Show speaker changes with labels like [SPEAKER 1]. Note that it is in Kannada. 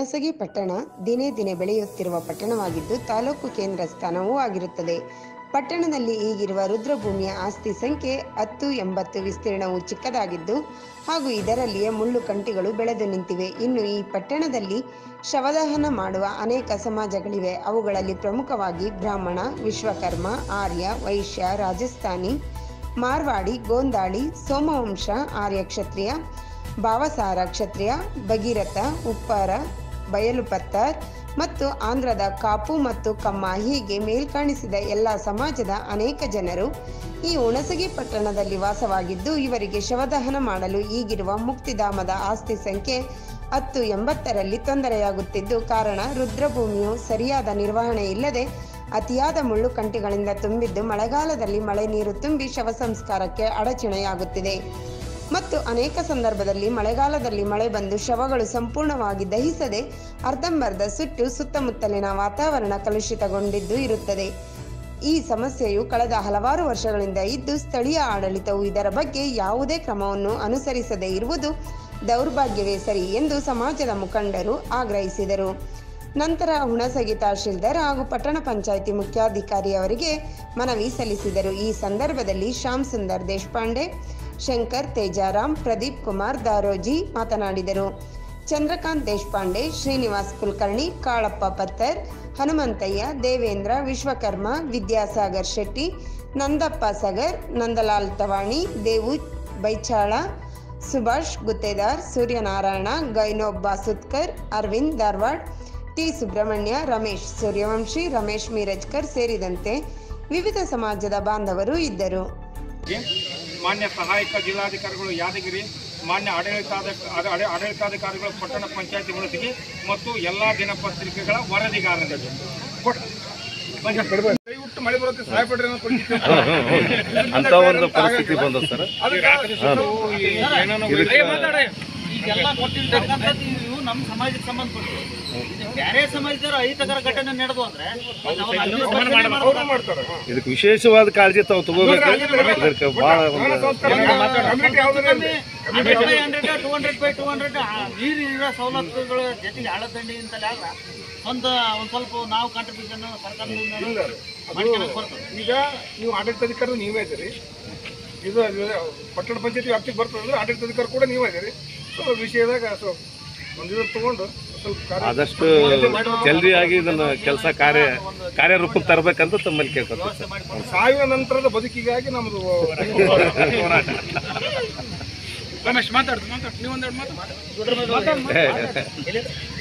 [SPEAKER 1] ಹುಣಸಗಿ ಪಟ್ಟಣ ದಿನೇ ದಿನೇ ಬೆಳೆಯುತ್ತಿರುವ ಪಟ್ಟಣವಾಗಿದ್ದು ತಾಲೂಕು ಕೇಂದ್ರ ಸ್ಥಾನವೂ ಆಗಿರುತ್ತದೆ ಪಟ್ಟಣದಲ್ಲಿ ಈಗಿರುವ ರುದ್ರಭೂಮಿಯ ಆಸ್ತಿ ಸಂಖ್ಯೆ ಹತ್ತು ಎಂಬತ್ತು ವಿಸ್ತೀರ್ಣವು ಚಿಕ್ಕದಾಗಿದ್ದು ಹಾಗೂ ಇದರಲ್ಲಿಯೇ ಮುಳ್ಳು ಕಂಟಿಗಳು ಬೆಳೆದು ನಿಂತಿವೆ ಇನ್ನು ಈ ಪಟ್ಟಣದಲ್ಲಿ ಶವದಹನ ಮಾಡುವ ಅನೇಕ ಸಮಾಜಗಳಿವೆ ಅವುಗಳಲ್ಲಿ ಪ್ರಮುಖವಾಗಿ ಬ್ರಾಹ್ಮಣ ವಿಶ್ವಕರ್ಮ ಆರ್ಯ ವೈಶ್ಯ ರಾಜಸ್ಥಾನಿ ಮಾರ್ವಾಡಿ ಗೋಂದಾಳಿ ಸೋಮವಂಶ ಆರ್ಯ ಕ್ಷತ್ರಿಯ ಭಾವಸಾರ ಕ್ಷತ್ರಿಯ ಭಗೀರಥ ಉಪ್ಪಾರ ಬಯಲು ಪತ್ತಾರ್ ಮತ್ತು ಆಂಧ್ರದ ಕಾಪು ಮತ್ತು ಕಮ್ಮ ಹೀಗೆ ಮೇಲ್ಕಾಣಿಸಿದ ಎಲ್ಲ ಸಮಾಜದ ಅನೇಕ ಜನರು ಈ ಹುಣಸಗಿ ಪಟ್ಟಣದಲ್ಲಿ ವಾಸವಾಗಿದ್ದು ಇವರಿಗೆ ಶವದಹನ ಮಾಡಲು ಈಗಿರುವ ಮುಕ್ತಿಧಾಮದ ಆಸ್ತಿ ಸಂಖ್ಯೆ ಹತ್ತು ಎಂಬತ್ತರಲ್ಲಿ ತೊಂದರೆಯಾಗುತ್ತಿದ್ದು ಕಾರಣ ರುದ್ರಭೂಮಿಯು ಸರಿಯಾದ ನಿರ್ವಹಣೆ ಇಲ್ಲದೆ ಅತಿಯಾದ ಮುಳ್ಳು ಕಂಟಿಗಳಿಂದ ತುಂಬಿದ್ದು ಮಳೆಗಾಲದಲ್ಲಿ ಮಳೆ ನೀರು ತುಂಬಿ ಶವ ಸಂಸ್ಕಾರಕ್ಕೆ ಅಡಚಣೆಯಾಗುತ್ತಿದೆ ಮತ್ತು ಅನೇಕ ಸಂದರ್ಭದಲ್ಲಿ ಮಳೆಗಾಲದಲ್ಲಿ ಮಳೆ ಬಂದು ಶವಗಳು ಸಂಪೂರ್ಣವಾಗಿ ದಹಿಸದೆ ಅರ್ಧಂಬರ್ಧ ಸುಟ್ಟು ಸುತ್ತಮುತ್ತಲಿನ ವಾತಾವರಣ ಕಲುಷಿತಗೊಂಡಿದ್ದು ಇರುತ್ತದೆ ಈ ಸಮಸ್ಯೆಯು ಕಳೆದ ಹಲವಾರು ವರ್ಷಗಳಿಂದ ಇದ್ದು ಸ್ಥಳೀಯ ಆಡಳಿತವು ಇದರ ಬಗ್ಗೆ ಯಾವುದೇ ಕ್ರಮವನ್ನು ಅನುಸರಿಸದೇ ಇರುವುದು ದೌರ್ಭಾಗ್ಯವೇ ಸರಿ ಎಂದು ಸಮಾಜದ ಮುಖಂಡರು ಆಗ್ರಹಿಸಿದರು ನಂತರ ಹುಣಸಗಿ ತಹಶೀಲ್ದಾರ್ ಹಾಗೂ ಪಟ್ಟಣ ಪಂಚಾಯಿತಿ ಮುಖ್ಯಾಧಿಕಾರಿ ಅವರಿಗೆ ಮನವಿ ಸಲ್ಲಿಸಿದರು ಈ ಸಂದರ್ಭದಲ್ಲಿ ಶ್ಯಾಮ್ ಸುಂದರ್ ದೇಶಪಾಂಡೆ ಶಂಕರ್ ತೇಜಾರಾಮ್ ಪ್ರದೀಪ್ ಕುಮಾರ್ ದಾರೋಜಿ ಮಾತನಾಡಿದರು ಚಂದ್ರಕಾಂತ್ ದೇಶಪಾಂಡೆ ಶ್ರೀನಿವಾಸ್ ಕುಲಕರ್ಣಿ ಕಾಳಪ್ಪ ಪತ್ತರ್ ಹನುಮಂತಯ್ಯ ದೇವೇಂದ್ರ ವಿಶ್ವಕರ್ಮ ವಿದ್ಯಾಸಾಗರ್ ಶೆಟ್ಟಿ ನಂದಪ್ಪ ಸಗರ್ ನಂದಲಾಲ್ ತವಾಣಿ ದೇವು ಬೈಚಾಳ ಸುಭಾಷ್ ಗುತ್ತೇದಾರ್ ಸೂರ್ಯನಾರಾಯಣ ಗೈನೋಬ್ ಬಾಸುತ್ಕರ್ ಅರವಿಂದ್ ಧಾರವಾಡ್ ಟಿ ಸುಬ್ರಹ್ಮಣ್ಯ ರಮೇಶ್ ಸೂರ್ಯವಂಶಿ ರಮೇಶ್ ಮೀರಜ್ಕರ್ ಸೇರಿದಂತೆ ವಿವಿಧ ಸಮಾಜದ ಬಾಂಧವರು ಇದ್ದರು
[SPEAKER 2] ಮಾನ್ಯ ಸಹಾಯಕ ಜಿಲ್ಲಾಧಿಕಾರಿಗಳು ಯಾದಗಿರಿ ಮಾನ್ಯ ಆಡಳಿತಾಧ ಆಡ- ಆಡ- ಆಡಳಿತಾಧಿಕಾರಿಗಳು ಪಟ್ಟಣ ಪಂಚಾಯತಿ ಹುಣಸಗಿ ಮತ್ತು ಎಲ್ಲ ದಿನಪತ್ರಿಕೆಗಳ ವರದಿಗಾರರಿಗೆ ಕೊಟ್- ದಯವಿಟ್ಟು ಮಳೆ ಬರುತ್ತೆ ಸಹಾಯ ಪಡ್ರಿ ಅನ್ನೋ ಪರಿಸ್ಥಿತಿ.
[SPEAKER 3] ಅಂತ ಒಂದು ಪರಿಸ್ಥಿತಿ ಬಂದ ಸರ್
[SPEAKER 2] ಅದಕ್ಕೆ ನಾವು ಈ ಏನೇನೋ ಏ, ಮಾತಾಡಿ.
[SPEAKER 4] ಈಗೆಲ್ಲ ಕೊಟ್ಟಿರ್ತಕ್ಕಂಥದ್ದು ಇವು ನಮ್ಮ ಸಮಾಜಕ್ಕೆ ಸಂಬಂಧಪಟ್ಟು ಬೇರೆ ಸಮಾಜದವರು ಅಹಿತಕರ ಘಟನೆ ನಡೆದು ಅಂದ್ರೆ ನಾವು ಅಲ್ಲಿ ಸ್ಪರ್ಧೆ ಮಾಡ್ಬೇಕು.
[SPEAKER 2] ಅವ್ರು ಮಾಡ್ತಾರೆ
[SPEAKER 3] ಇದಕ್ಕೆ ವಿಶೇಷವಾದ ಕಾಳಜಿ ತಾವು ತಗೋಬೇಕು ಇದಕ್ಕೆ ಬಹಳ
[SPEAKER 2] ಜ್ಞಾನ
[SPEAKER 3] ಒಂದು
[SPEAKER 2] ಸಂಸ್ಕಾರ ಕಮ್ಯುನಿಟಿ ಯಾವುದೇ ಇರಲಿ.
[SPEAKER 4] Hundred by hundred two hundred by two hundred ನೀರಿನ ಸವಲತ್ತುಗಳ ಜೊತೆಗೆ ಆಳದಂಡಿ ಅಂತಲ್ಲ ಆದ್ರೆ ಒಂದು ಒಂದ್ ಸ್ವಲ್ಪ ನಾವು ಕಾಂಟ್ರಿಬ್ಯೂಷನ್ ಸರ್ಕಾರದಿಂದ ಮಾಡ್ಕೊಳಕ್ ಬರ್ತದೆ
[SPEAKER 2] ಈಗ ನೀವು ಆಡಳಿತಾಧಿಕಾರಿ ನೀವೇ ಇದ್ದೀರಿ ಇದು ಇದು ಪಟ್ಟಣ ಪಂಚಾಯತಿ ವ್ಯಾಪ್ತಿಗೆ ಬರ್ತದೆ ಅಂದ್ರೆ ಆಡಳಿತಾಧಿಕಾರಿ ಕೂಡ ನೀವೇ ಇದ್ದೀರಿ ಸೊ ವಿಷಯದಾಗ ಸೊ ಒಂದು ಇದು ತಗೊಂಡು ಸ್ವಲ್ಪ ಕಾರ್ಯ
[SPEAKER 3] ಆದಷ್ಟು ಜಲ್ದಿಯಾಗಿ ಇದನ್ನ ಕೆಲಸ ಕಾರ್ಯ ಕಾರ್ಯರೂಪಕ್ಕೆ ತರಬೇಕಂತ ತಮ್ಮಲ್ಲಿ ಕೇಳ್ಕೊತೀವಿ
[SPEAKER 4] ವ್ಯವಸ್ಥೆ ಮಾಡಿಕೊಂಡು
[SPEAKER 2] ಸಾವಿನ ನಂತರದ ಬದುಕಿಗಾಗಿ ನಮ್ಮದು ರಮೇಶ್ ಮಾತಾಡ್ತು ಮಾತಾಡ್ತು ನೀವು ಒಂದೆರಡು ಮಾತಾಡ್ತು